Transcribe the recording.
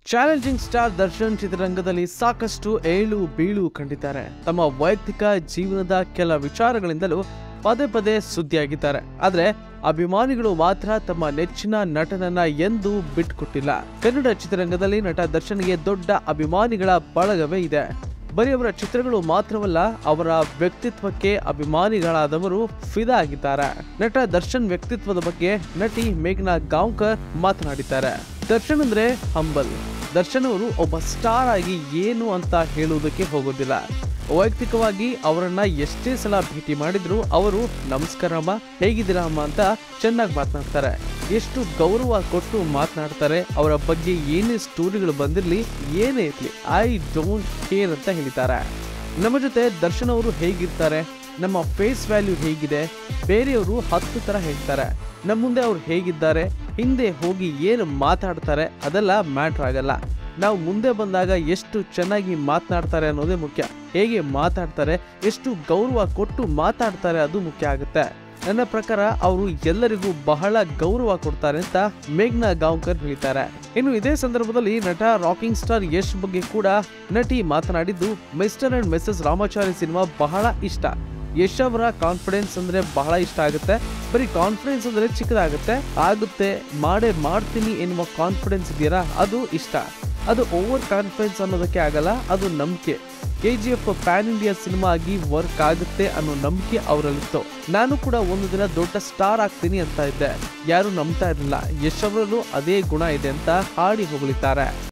challenging star Darshan ಚಿತ್ರರಂಗದಲ್ಲಿ ಸಾಕಷ್ಟು ಏಳು ಬೀಳು ಕಂಡಿದ್ದಾರೆ ತಮ್ಮ ವೈಯಕ್ತಿಕ ಜೀವನದ ಕೆಲ ವಿಚಾರಗಳಿಂದಲೂ ಪದೇ ಪದೇ ಸುದ್ದಿಯಾಗಿದ್ದಾರೆ ಆದ್ರೆ ಅಭಿಮಾನಿಗಳು ಮಾತ್ರ ತಮ್ಮ ನೆಚ್ಚಿನ ನಟನನ್ನ ಎಂದೂ ಬಿಟ್ಕೊಟ್ಟಿಲ್ಲ ಕನ್ನಡ ಚಿತ್ರರಂಗದಲ್ಲಿ ನಟ ದರ್ಶನ್ಗೆ ದೊಡ್ಡ ಅಭಿಮಾನಿಗಳ ಬಳಗವೇ ಇದೆ ಬರೀ ಅವರ ಚಿತ್ರಗಳು ಮಾತ್ರವಲ್ಲ ಅವರ ವ್ಯಕ್ತಿತ್ವಕ್ಕೆ ಅಭಿಮಾನಿಗಳಾದವರು ಫಿದಾ ಆಗಿದ್ದಾರೆ ನಟ ದರ್ಶನ್ ವ್ಯಕ್ತಿತ್ವದ ಬಗ್ಗೆ ನಟಿ ಮೇಘನಾ ಗಾಂವ್ಕರ್ ಮಾತನಾಡಿದ್ದಾರೆ ದರ್ಶನ್ ಅಂದ್ರೆ ಹಂಬಲ್ ದರ್ಶನ್ ಅವರು ಒಬ್ಬ ಸ್ಟಾರ್ ಆಗಿ ಏನು ಅಂತ ಹೇಳುವುದಕ್ಕೆ ಹೋಗೋದಿಲ್ಲ ವೈಯಕ್ತಿಕವಾಗಿ ಅವರನ್ನ ಎಷ್ಟೇ ಸಲ ಭೇಟಿ ಮಾಡಿದ್ರು ಅವರು ನಮಸ್ಕಾರಮ್ಮ ಹೇಗಿದ್ದೀರಾ ಅಮ್ಮ ಅಂತ ಚೆನ್ನಾಗಿ ಮಾತನಾಡ್ತಾರೆ ಎಷ್ಟು ಗೌರವ ಕೊಟ್ಟು ಮಾತನಾಡ್ತಾರೆ ಅವರ ಬಗ್ಗೆ ಏನೇ ಸ್ಟೋರಿಗಳು ಬಂದಿರಲಿ ಏನೇ ಇರಲಿ ಐ ಡೋಂಟ್ ಕೇರ್ ಅಂತ ಹೇಳಿದ್ದಾರೆ ನಮ್ಮ ಜೊತೆ ದರ್ಶನ್ ಅವರು ಹೇಗಿರ್ತಾರೆ ನಮ್ಮ ಫೇಸ್ ವ್ಯಾಲ್ಯೂ ಹೇಗಿದೆ ಬೇರೆಯವರು ಹತ್ತು ತರ ಹೇಳ್ತಾರೆ ನಮ್ಮ ಮುಂದೆ ಅವ್ರು ಹೇಗಿದ್ದಾರೆ ಹಿಂದೆ ಹೋಗಿ ಏನು ಮಾತಾಡ್ತಾರೆ ಅದೆಲ್ಲ ಮ್ಯಾಟ್ರ್ ಆಗಲ್ಲ ನಾವು ಮುಂದೆ ಬಂದಾಗ ಎಷ್ಟು ಚೆನ್ನಾಗಿ ಮಾತನಾಡ್ತಾರೆ ಅನ್ನೋದೇ ಮುಖ್ಯ ಹೇಗೆ ಮಾತಾಡ್ತಾರೆ ಎಷ್ಟು ಗೌರವ ಕೊಟ್ಟು ಮಾತಾಡ್ತಾರೆ ಅದು ಮುಖ್ಯ ಆಗುತ್ತೆ ನನ್ನ ಪ್ರಕಾರ ಅವರು ಎಲ್ಲರಿಗೂ ಬಹಳ ಗೌರವ ಕೊಡ್ತಾರೆ ಅಂತ ಮೇಘ್ನಾ ಗಾಂವ್ಕರ್ ಹೇಳ್ತಾರೆ ಇನ್ನು ಇದೇ ಸಂದರ್ಭದಲ್ಲಿ ನಟ ರಾಕಿಂಗ್ ಸ್ಟಾರ್ ಯಶ್ ಬಗ್ಗೆ ಕೂಡ ನಟಿ ಮಾತನಾಡಿದ್ದು Mr and Mrs Ramachari cinema ಬಹಳ ಇಷ್ಟ ಯಶ್ ಅವರ ಕಾನ್ಫಿಡೆನ್ಸ್ ಅಂದ್ರೆ ಬಹಳ ಇಷ್ಟ ಆಗುತ್ತೆ ಬರೀ ಕಾನ್ಫಿಡೆನ್ಸ್ ಅಂದ್ರೆ ಚಿಕ್ಕದಾಗುತ್ತೆ ಆಗುತ್ತೆ ಮಾಡೇ ಮಾಡ್ತೀನಿ ಎನ್ನುವ ಕಾನ್ಫಿಡೆನ್ಸ್ ಇದೆಯಲ್ಲ ಅದು ಇಷ್ಟ ಅದು ಓವರ್ ಕಾನ್ಫಿಡೆನ್ಸ್ ಅನ್ನೋದಕ್ಕೆ ಆಗಲ್ಲ ಅದು ನಂಬಿಕೆ K G F pan India cinema ಆಗಿ ವರ್ಕ್ ಆಗುತ್ತೆ ಅನ್ನೋ ನಂಬಿಕೆ ಅವರಲ್ಲಿತ್ತು ನಾನು ಕೂಡ ಒಂದು ದಿನ ದೊಡ್ಡ ಸ್ಟಾರ್ ಆಗ್ತೀನಿ ಅಂತ ಇದ್ದೆ ಯಾರು ನಂಬ್ತಾ ಇರಲಿಲ್ಲ ಯಶ್ ಅವರಲ್ಲೂ ಅದೇ ಗುಣ ಇದೆ ಅಂತ ಹಾಡಿ ಹೊಗಳಿದ್ದಾರೆ